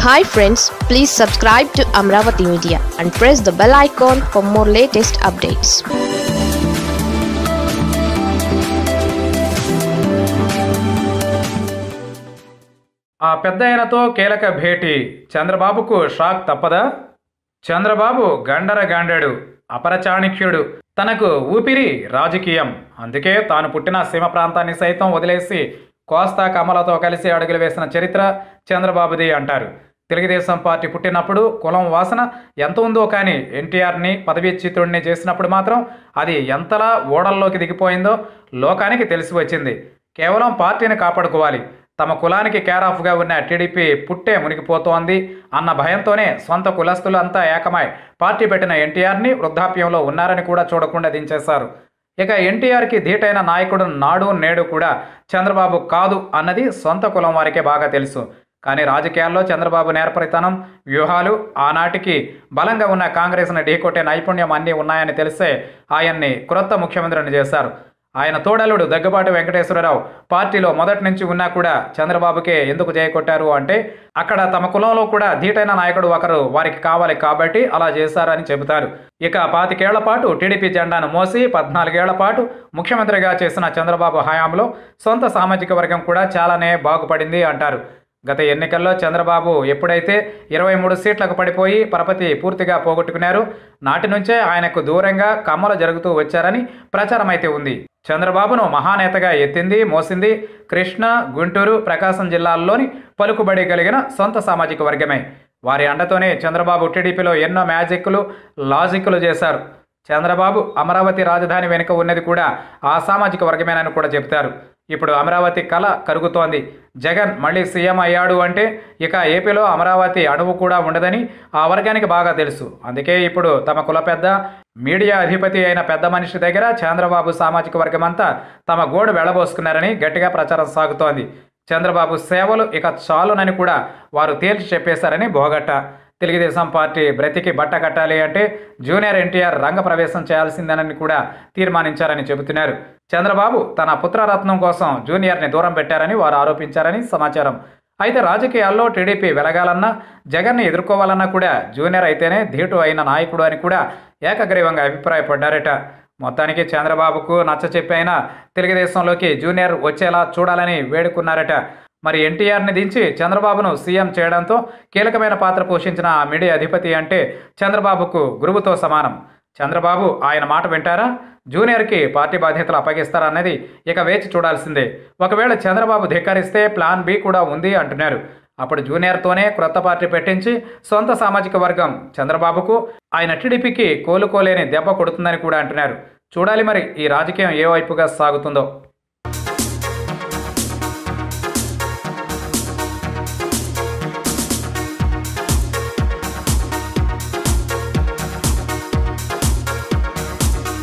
hi friends please subscribe to Amaravati media and press the bell icon for more latest updates ఆ పెద్ద ఆయనతో కీలక భేటీ చంద్రబాబుకు షాక్ తప్పదా చంద్రబాబు గండర గాండెడు అపరచాణిక్యుడు తనకు ఊపిరి రాజకీయం అందుకే తాను పుట్టిన సీమ ప్రాంతాన్ని సైతం వదిలేసి కోస్తా కమలతో కలిసి అడుగులు వేసిన చరిత్ర చంద్రబాబుది అంటారు తెలుగుదేశం పార్టీ పుట్టినప్పుడు కులం వాసన ఎంత ఉందో కానీ ఎన్టీఆర్ని పదవీచ్యుతుడిని చేసినప్పుడు మాత్రం అది ఎంతలా ఓడల్లోకి దిగిపోయిందో లోకానికి తెలిసి వచ్చింది కేవలం పార్టీని కాపాడుకోవాలి తమ కులానికి కేరాఫ్గా ఉన్న టీడీపీ పుట్టే మునిగిపోతోంది అన్న భయంతోనే సొంత కులస్తులు అంతా ఏకమై పార్టీ పెట్టిన ఎన్టీఆర్ని వృద్ధాప్యంలో ఉన్నారని కూడా చూడకుండా దించేశారు ఇక ఎన్టీఆర్కి ధీటైన నాయకుడు నాడు నేడు కూడా చంద్రబాబు కాదు అన్నది సొంత కులం వారికే బాగా తెలుసు కానీ రాజకీయాల్లో చంద్రబాబు నేర్పరితనం వ్యూహాలు ఆనాటికి బలంగా ఉన్న కాంగ్రెస్ను ఢీకొట్టే నైపుణ్యం అన్నీ ఉన్నాయని తెలిసే ఆయన్ని క్రొత్త ముఖ్యమంత్రిని చేశారు ఆయన తోడలుడు దగ్గుబాటి వెంకటేశ్వరరావు పార్టీలో మొదటి నుంచి ఉన్నా కూడా చంద్రబాబుకే ఎందుకు జయకొట్టారు అంటే అక్కడ తమ కులంలో కూడా ధీటైన నాయకుడు ఒకరు వారికి కావాలి కాబట్టి అలా చేశారని చెబుతారు ఇక పాతికేళ్ల పాటు టీడీపీ జెండాను మోసి పద్నాలుగేళ్ల పాటు ముఖ్యమంత్రిగా చేసిన చంద్రబాబు హయాంలో సొంత సామాజిక వర్గం కూడా చాలానే బాగుపడింది అంటారు గత ఎన్నికల్లో చంద్రబాబు ఎప్పుడైతే ఇరవై మూడు సీట్లకు పడిపోయి పరపతి పూర్తిగా పోగొట్టుకున్నారు నాటి నుంచే ఆయనకు దూరంగా కమ్మలు జరుగుతూ వచ్చారని ప్రచారం అయితే ఉంది చంద్రబాబును మహానేతగా ఎత్తింది మోసింది కృష్ణా గుంటూరు ప్రకాశం జిల్లాల్లోని పలుకుబడి కలిగిన సొంత సామాజిక వర్గమే వారి అండతోనే చంద్రబాబు టీడీపీలో ఎన్నో మ్యాజిక్లు లాజిక్లు చేశారు చంద్రబాబు అమరావతి రాజధాని వెనుక ఉన్నది కూడా ఆ సామాజిక వర్గమేనని కూడా చెబుతారు ఇప్పుడు అమరావతి కళ కరుగుతోంది జగన్ మళ్ళీ సీఎం అయ్యాడు అంటే ఇక ఏపీలో అమరావతి అణువు కూడా ఉండదని ఆ వర్గానికి బాగా తెలుసు అందుకే ఇప్పుడు తమ కుల పెద్ద మీడియా అధిపతి అయిన పెద్ద మనిషి దగ్గర చంద్రబాబు సామాజిక వర్గం అంతా తమ గోడు వెళ్ళబోసుకున్నారని గట్టిగా ప్రచారం సాగుతోంది చంద్రబాబు సేవలు ఇక చాలునని కూడా వారు తేల్చి చెప్పేశారని బోగట్ట తెలుగుదేశం పార్టీ బ్రతికి బట్ట కట్టాలి అంటే జూనియర్ ఎన్టీఆర్ రంగప్రవేశం చేయాల్సిందేనని కూడా తీర్మానించారని చెబుతున్నారు చంద్రబాబు తన పుత్రరత్నం కోసం జూనియర్ని దూరం పెట్టారని వారు ఆరోపించారని సమాచారం అయితే రాజకీయాల్లో టీడీపీ వెలగాలన్నా జగన్ని ఎదుర్కోవాలన్నా కూడా జూనియర్ అయితేనే ధీటు అయిన నాయకుడు అని కూడా ఏకగ్రీవంగా అభిప్రాయపడ్డారట మొత్తానికి చంద్రబాబుకు నచ్చ చెప్పైనా తెలుగుదేశంలోకి జూనియర్ వచ్చేలా చూడాలని వేడుకున్నారట మరి ఎన్టీఆర్ని దించి చంద్రబాబును సీఎం చేయడంతో కీలకమైన పాత్ర పోషించిన ఆ మీడియా అధిపతి అంటే చంద్రబాబుకు గురువుతో సమానం చంద్రబాబు ఆయన మాట వింటారా జూనియర్కి పార్టీ బాధ్యతలు అప్పగిస్తారా అన్నది ఇక వేచి చూడాల్సిందే ఒకవేళ చంద్రబాబు ధిక్కరిస్తే ప్లాన్ బి కూడా ఉంది అంటున్నారు అప్పుడు జూనియర్తోనే క్రొత్త పార్టీ పెట్టించి సొంత సామాజిక వర్గం చంద్రబాబుకు ఆయన టీడీపీకి కోలుకోలేని దెబ్బ కొడుతుందని కూడా అంటున్నారు చూడాలి మరి ఈ రాజకీయం ఏ వైపుగా సాగుతుందో